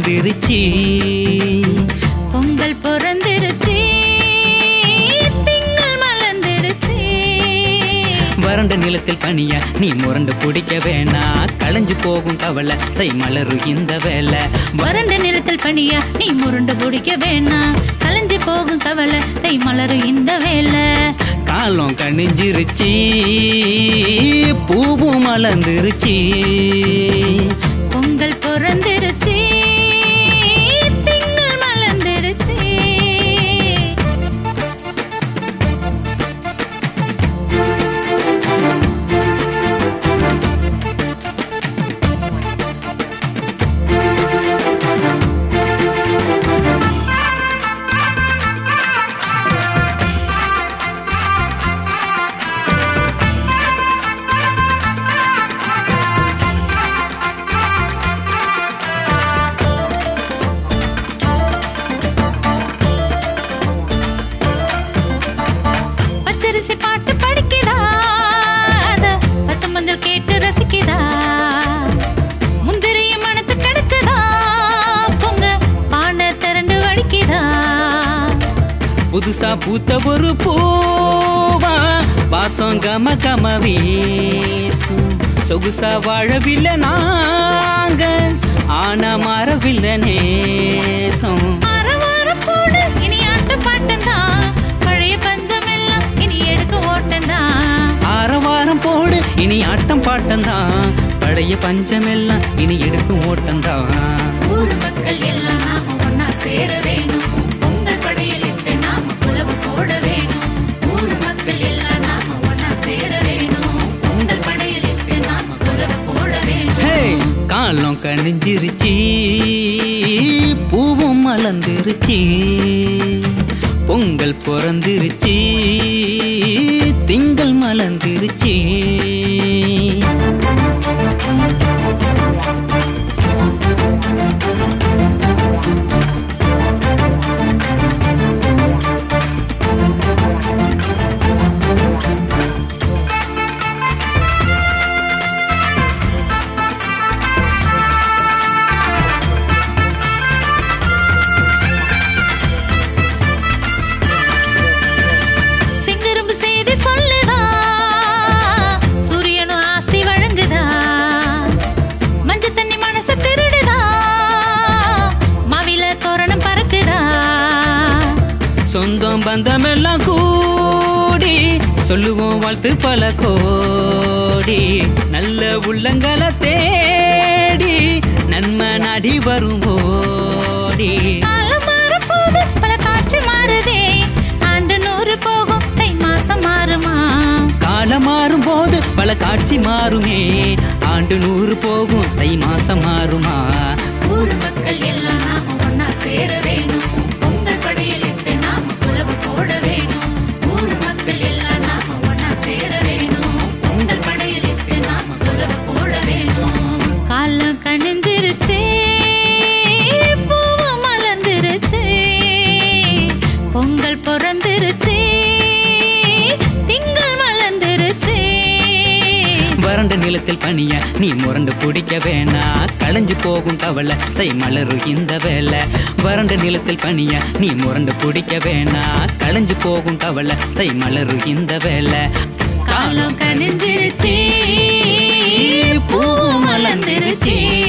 மலர்ந்துருச்சு பொங்கல் பிறந்திருச்சு திங்கள் மலர்ந்திடுச்சு வறண்ட நிலத்தில் பனியா நீ முரண்டு பிடிக்க வேணா களைஞ்சு போகும் கவலை தை மலரு இந்த வேலை வறண்ட நிலத்தில் பனியா நீ முருண்டு பிடிக்க வேணாம் கலைஞ்சு போகும் கவலை தை மலரும் இந்த வேலை காலம் கணிஞ்சிருச்சு பூவும் மலர்ந்துருச்சு பொங்கல் பிறந்திருச்சு திங்கள் மலர்ந்திடுச்சு பச்சரிசி பாட்டு படிக்குதா அத பச்சை மஞ்சள் கேட்டு ரசிக்குதா முந்திரியும் மனத்து கிடக்குதா பொங்க பானை திரண்டு வடிக்குதா புதுசா பூத்த ஒரு பூவா வாசம் கம கம வீசும் சொகுசா வாழவில்லை நாங்க ஆனா மாறவில்லை நேசம் வாரம் வாரம் போடு இனி ஆட்டம் பாட்டம் பழைய பஞ்சம் எல்லாம் இனி எடுக்க ஓட்டம் ஆரவாரம் போடு இனி ஆட்டம் பாட்டம்தான் பழைய பஞ்சமெல்லாம் இனி எடுக்கும் ஓட்டம்தான் ஊர் மக்கள் எல்லாம் நாம ஒன்னா சேர வேணும் பொங்கல் படையலிட்டு நாம புலவு போட வேணும் ஊர் மக்கள் எல்லாம் நாம ஒன்னா சேர வேணும் பொங்கல் படையலிட்டு நாம புலவு போட வேணும் ஹே காலம் கணிஞ்சிருச்சு பூவும் மலர்ந்துருச்சு பொங்கல் பிறந்துருச்சு திங்கள் மலர்ந்துருச்சு செங்கரும்பு செய்தி சொல்லுதா சூரியனும் ஆசி வழங்குதா மஞ்ச தண்ணி மனச திருடுதா மாவில தோரணம் பறக்குதா சொந்தம் பந்தமெல்லாம் கூடி சொல்லுவோம் வாழ்த்து பல கோடி நல்ல உள்ளங்களை தேடி நன்மை நாடி வரும் ஓடி காலம் மாறும் போது பல காட்சி மாறுதே ஆண்டு நூறு போகும் தை மாசம் மாறுமா காலம் மாறும் போது பல காட்சி மாறுமே ஆண்டு நூறு போகும் தை மாசம் மாறுமா ஊர் மக்கள் எல்லாம் நாம ஒன்னா சேர வேணும் பொங்கல் படையலிட்டு நாம புலவு போட வேணும் ஊர் மக்கள் எல்லாம் நாம ஒன்னா சேர வேணும் பொங்கல் படையலிட்டு நாம புலவு போட வேணும் காலம் கணிஞ்சிருச்சு பூவும் மலர்ந்துருச்சு பொங்கல் பிறந்துருச்சு திங்கள் மலர்ந்துருச்சு வறண்ட நிலத்தில் பனிய நீ முரண்டு பிடிக்க வேணா களைஞ்சு போகும் கவலை தை மலரு இந்த வேலை வறண்ட நிலத்தில் பனிய நீ முரண்டு பிடிக்க வேணா களைஞ்சு போகும் கவலை தை மலரு இந்த வேலை காலம் கனிஞ்சிருச்சு பூ மலர்ந்துருச்சு